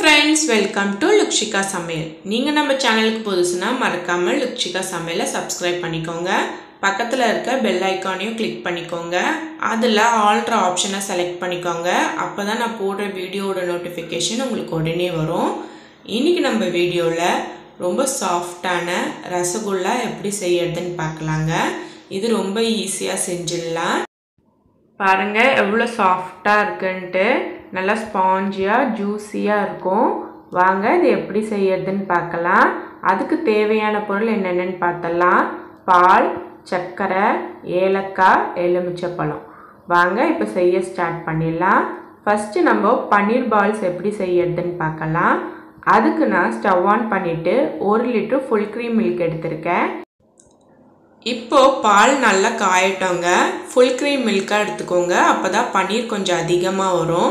friends welcome to லுக்ஷிகா சமையல் நீங்கள் நம்ம சேனலுக்கு புதுசுனா மறக்காமல் லுக்ஷிகா சமையலை சப்ஸ்கிரைப் பண்ணிக்கோங்க பக்கத்தில் இருக்க பெல் ஐக்கானையும் கிளிக் பண்ணிக்கோங்க அதில் ஆல்ட்ர ஆப்ஷனை செலக்ட் பண்ணிக்கோங்க அப்போ தான் நான் போடுற வீடியோவோட நோட்டிஃபிகேஷன் உங்களுக்கு உடனே வரும் இன்றைக்கி நம்ம வீடியோவில் ரொம்ப சாஃப்டான ரசகுல்லா எப்படி செய்யறதுன்னு பார்க்கலாங்க இது ரொம்ப ஈஸியாக செஞ்சிடலாம் பாருங்கள் எவ்வளோ சாஃப்டாக இருக்குன்ட்டு நல்லா ஸ்பாஞ்சியாக ஜூஸியாக இருக்கும் வாங்க இது எப்படி செய்யறதுன்னு பார்க்கலாம் அதுக்கு தேவையான பொருள் என்னென்னு பார்த்தலாம் பால் சர்க்கரை ஏலக்காய் எலுமிச்சப்பழம் வாங்க இப்போ செய்ய ஸ்டார்ட் பண்ணிடலாம் ஃபஸ்ட்டு நம்ம பன்னீர் பால்ஸ் எப்படி செய்யறதுன்னு பார்க்கலாம் அதுக்கு நான் ஸ்டவ் ஆன் பண்ணிவிட்டு ஒரு லிட்டர் ஃபுல் க்ரீம் மில்க் எடுத்திருக்கேன் இப்போது பால் நல்லா காயட்டோங்க ஃபுல் க்ரீம் மில்காக எடுத்துக்கோங்க அப்போ தான் பன்னீர் கொஞ்சம் அதிகமாக வரும்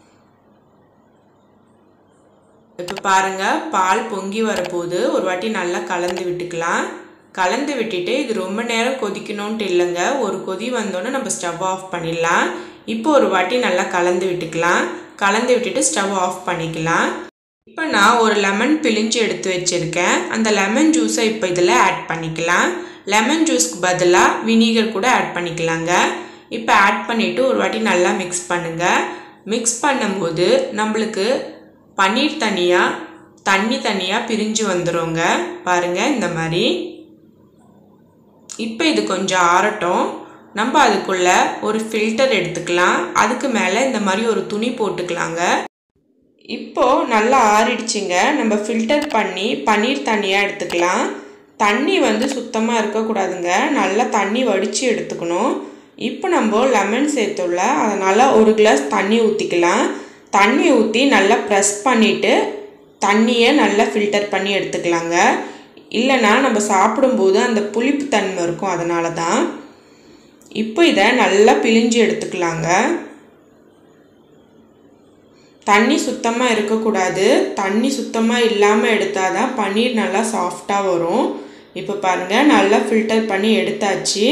இப்போ பாருங்கள் பால் பொங்கி வரப்போது ஒரு வாட்டி நல்லா கலந்து விட்டுக்கலாம் கலந்து விட்டுட்டு இது ரொம்ப நேரம் கொதிக்கணுன்ட்டு இல்லைங்க ஒரு கொதி வந்தோன்னே நம்ம ஸ்டவ் ஆஃப் பண்ணிடலாம் இப்போ ஒரு வாட்டி நல்லா கலந்து விட்டுக்கலாம் கலந்து விட்டுட்டு ஸ்டவ் ஆஃப் பண்ணிக்கலாம் இப்போ நான் ஒரு லெமன் பிழிஞ்சு எடுத்து வச்சுருக்கேன் அந்த லெமன் ஜூஸை இப்போ இதில் ஆட் பண்ணிக்கலாம் லெமன் ஜூஸ்க்கு பதிலாக வினிகர் கூட ஆட் பண்ணிக்கலாங்க இப்போ ஆட் பண்ணிவிட்டு ஒரு வாட்டி நல்லா மிக்ஸ் பண்ணுங்கள் மிக்ஸ் பண்ணும்போது நம்மளுக்கு பன்னீர் தனியாக தண்ணி தனியாக பிரிஞ்சு வந்துடுங்க பாருங்கள் இந்த மாதிரி இப்போ இது கொஞ்சம் ஆறட்டும் நம்ம அதுக்குள்ளே ஒரு ஃபில்டர் எடுத்துக்கலாம் அதுக்கு மேலே இந்த மாதிரி ஒரு துணி போட்டுக்கலாங்க இப்போது நல்லா ஆறிடுச்சுங்க நம்ம ஃபில்டர் பண்ணி பன்னீர் தண்ணியாக எடுத்துக்கலாம் தண்ணி வந்து சுத்தமாக இருக்கக்கூடாதுங்க நல்லா தண்ணி வடித்து எடுத்துக்கணும் இப்போ நம்ம லெமன் சேர்த்துள்ள அதனால் ஒரு கிளாஸ் தண்ணி ஊற்றிக்கலாம் தண்ணி ஊற்றி நல்லா ப்ரெஸ் பண்ணிவிட்டு தண்ணியை நல்லா ஃபில்டர் பண்ணி எடுத்துக்கலாங்க இல்லைனா நம்ம சாப்பிடும்போது அந்த புளிப்பு தன்மை இருக்கும் அதனால தான் இப்போ இதை நல்லா பிழிஞ்சு எடுத்துக்கலாங்க தண்ணி சுத்தமாக இருக்கக்கூடாது தண்ணி சுத்தமாக இல்லாமல் எடுத்தால் தான் பன்னீர் நல்லா சாஃப்டாக வரும் இப்போ பாருங்கள் நல்லா ஃபில்டர் பண்ணி எடுத்தாச்சு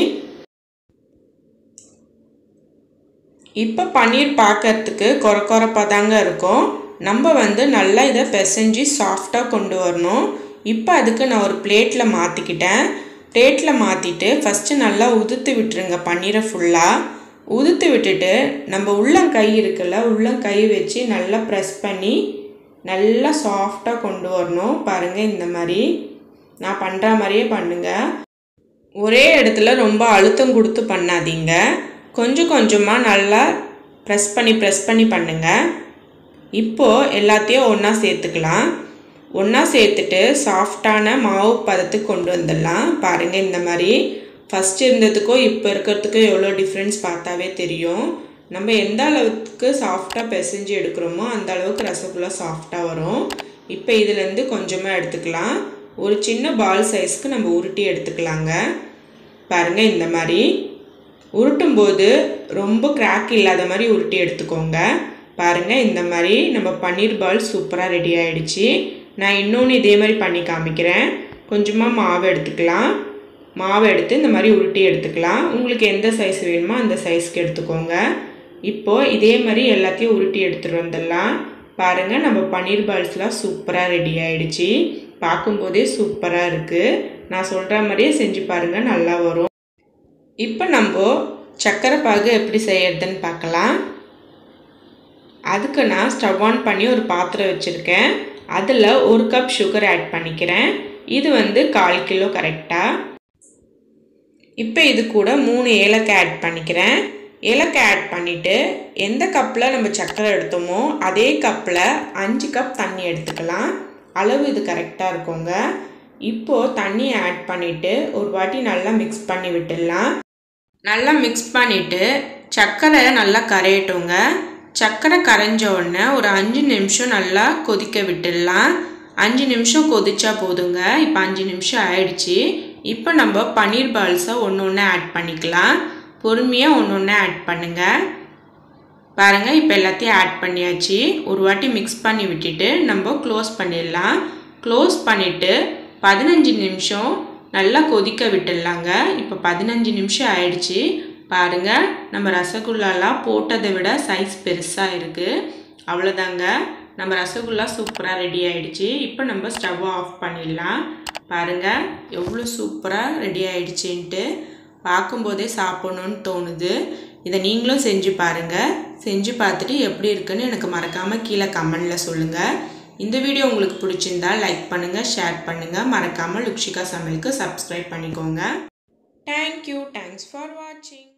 இப்போ பன்னீர் பார்க்கறதுக்கு கொர கொரப்பாக தாங்க இருக்கும் நம்ம வந்து நல்லா இதை பிசைஞ்சு சாஃப்டாக கொண்டு வரணும் இப்போ அதுக்கு நான் ஒரு பிளேட்டில் மாற்றிக்கிட்டேன் பிளேட்டில் மாற்றிட்டு ஃபஸ்ட்டு நல்லா உதுத்து விட்டுருங்க பன்னீரை ஃபுல்லாக உதுத்து விட்டுட்டு நம்ம உள்ளங்கை இருக்குல்ல உள்ளங்கை வச்சு நல்லா ப்ரெஸ் பண்ணி நல்லா சாஃப்டாக கொண்டு வரணும் பாருங்கள் இந்த மாதிரி நான் பண்ணுற மாதிரியே பண்ணுங்கள் ஒரே இடத்துல ரொம்ப அழுத்தம் கொடுத்து பண்ணாதீங்க கொஞ்சம் கொஞ்சமாக நல்லா ப்ரெஸ் பண்ணி ப்ரெஸ் பண்ணி பண்ணுங்கள் இப்போது எல்லாத்தையும் ஒன்றா சேர்த்துக்கலாம் ஒன்றா சேர்த்துட்டு சாஃப்டான மாவு பதத்துக்கு கொண்டு வந்துடலாம் பாருங்கள் இந்த மாதிரி ஃபஸ்ட் இருந்ததுக்கும் இப்போ இருக்கிறதுக்கும் எவ்வளோ டிஃப்ரென்ஸ் பார்த்தாவே தெரியும் நம்ம எந்த அளவுக்கு சாஃப்டாக பிசைஞ்சு எடுக்கிறோமோ அந்த அளவுக்கு ரசகுல்லா சாஃப்டாக வரும் இப்போ இதுலேருந்து கொஞ்சமாக எடுத்துக்கலாம் ஒரு சின்ன பால் சைஸ்க்கு நம்ம உருட்டி எடுத்துக்கலாங்க பாருங்கள் இந்த மாதிரி உருட்டும்போது ரொம்ப கிராக் இல்லாத மாதிரி உருட்டி எடுத்துக்கோங்க பாருங்கள் இந்த மாதிரி நம்ம பன்னீர் பால் சூப்பராக ரெடி ஆகிடுச்சு நான் இன்னொன்று இதே மாதிரி பண்ணி காமிக்கிறேன் கொஞ்சமாக மாவு எடுத்துக்கலாம் மாவு எடுத்து இந்த மாதிரி உருட்டி எடுத்துக்கலாம் உங்களுக்கு எந்த சைஸ் வேணுமோ அந்த சைஸ்க்கு எடுத்துக்கோங்க இப்போது இதே மாதிரி எல்லாத்தையும் உருட்டி எடுத்துகிட்டு வந்துடலாம் பாருங்கள் நம்ம பன்னீர் பால்ஸ்லாம் சூப்பராக ரெடி ஆகிடுச்சு பார்க்கும்போதே சூப்பராக இருக்குது நான் சொல்கிற மாதிரியே செஞ்சு பாருங்கள் நல்லா வரும் இப்போ நம்ம சர்க்கரை பாகு எப்படி செய்யறதுன்னு பார்க்கலாம் அதுக்கு நான் ஸ்டவ் ஆன் பண்ணி ஒரு பாத்திரம் வச்சுருக்கேன் அதில் ஒரு கப் சுகர் ஆட் பண்ணிக்கிறேன் இது வந்து கால் கிலோ கரெக்டாக இப்போ இது கூட மூணு ஏலக்காய் ஆட் பண்ணிக்கிறேன் ஏலக்காய் ஆட் பண்ணிவிட்டு எந்த கப்பில் நம்ம சர்க்கரை எடுத்தோமோ அதே கப்பில் அஞ்சு கப் தண்ணி எடுத்துக்கலாம் அளவு இது கரெக்டாக இருக்குங்க இப்போது தண்ணியை ஆட் பண்ணிவிட்டு ஒரு வாட்டி நல்லா மிக்ஸ் பண்ணி விட்டுடலாம் நல்லா மிக்ஸ் பண்ணிவிட்டு சர்க்கரை நல்லா கரையட்டுங்க சர்க்கரை கரைஞ்ச உடனே ஒரு அஞ்சு நிமிஷம் நல்லா கொதிக்க விட்டுடலாம் அஞ்சு நிமிஷம் கொதிச்சா போதுங்க இப்போ அஞ்சு நிமிஷம் ஆயிடுச்சு இப்போ நம்ம பன்னீர் பால்ஸை ஒன்று ஒன்று ஆட் பண்ணிக்கலாம் பொறுமையாக ஒன்று ஒன்று ஆட் பண்ணுங்கள் பாருங்கள் இப்போ எல்லாத்தையும் ஆட் பண்ணியாச்சு ஒரு வாட்டி மிக்ஸ் பண்ணி விட்டுட்டு நம்ம க்ளோஸ் பண்ணிடலாம் க்ளோஸ் பண்ணிவிட்டு பதினஞ்சு நிமிஷம் நல்லா கொதிக்க விட்டுடலாங்க இப்போ பதினஞ்சு நிமிஷம் ஆயிடுச்சு பாருங்கள் நம்ம ரசகுல்லாலாம் போட்டதை விட சைஸ் பெருசாக இருக்குது அவ்வளோதாங்க நம்ம ரசகுல்லா சூப்பராக ரெடி ஆயிடுச்சு இப்போ நம்ம ஸ்டவ்வை ஆஃப் பண்ணிடலாம் பாருங்கள் எவ்வளோ சூப்பராக ரெடி ஆயிடுச்சுன்ட்டு பார்க்கும்போதே சாப்பிடணுன்னு தோணுது இதை நீங்களும் செஞ்சு பாருங்கள் செஞ்சு பார்த்துட்டு எப்படி இருக்குன்னு எனக்கு மறக்காமல் கீழே கமெண்டில் சொல்லுங்கள் இந்த வீடியோ உங்களுக்கு பிடிச்சிருந்தா லைக் பண்ணுங்கள் ஷேர் பண்ணுங்கள் மறக்காமல் லுக்ஷிகா சமையலுக்கு சப்ஸ்கிரைப் பண்ணிக்கோங்க தேங்க்யூ தேங்க்ஸ் ஃபார் வாட்சிங்